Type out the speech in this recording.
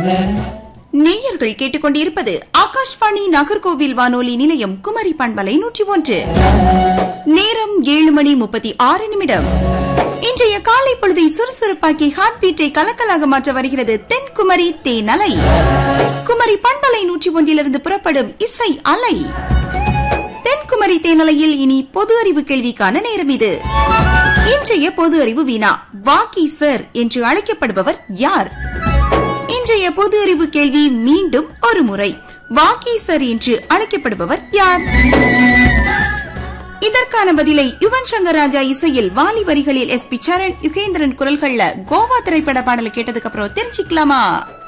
நேயர்கள் கேட்டுக்கொண்டிருப்பது ஆகாஷ்வாணி நாகர்கோவில் வானொலி நிலையம் குமரி பண்பலை நூற்றி ஒன்று நேரம் ஏழு மணி முப்பத்தி ஆறு நிமிடம் இன்றைய காலை பொழுதை சுறுசுறுப்பாக்கி ஹார்ட் பீட்டை கலக்கலாக மாற்ற வருகிறது தென்குமரி தேனலை குமரி பண்பலை நூற்றி ஒன்றிலிருந்து புறப்படும் இசை அலை தென்குமரி தேனலையில் இனி பொது அறிவு கேள்விக்கான நேரம் இது இன்றைய பொது அறிவு வீணா வாக்கி சர் என்று அழைக்கப்படுபவர் யார் இன்றைய பொது அறிவு கேள்வி மீண்டும் ஒரு முறை வாக்கி சர் என்று அழைக்கப்படுபவர் யார் இதற்கான பதிலை யுவன் சங்கர் ராஜா இசையில் வாலி வரிகளில் எஸ் பி சரண் யுகேந்திரன் குரல்கள்ல கோவா திரைப்பட பாடலை கேட்டதுக்கு அப்புறம் தெரிஞ்சுக்கலாமா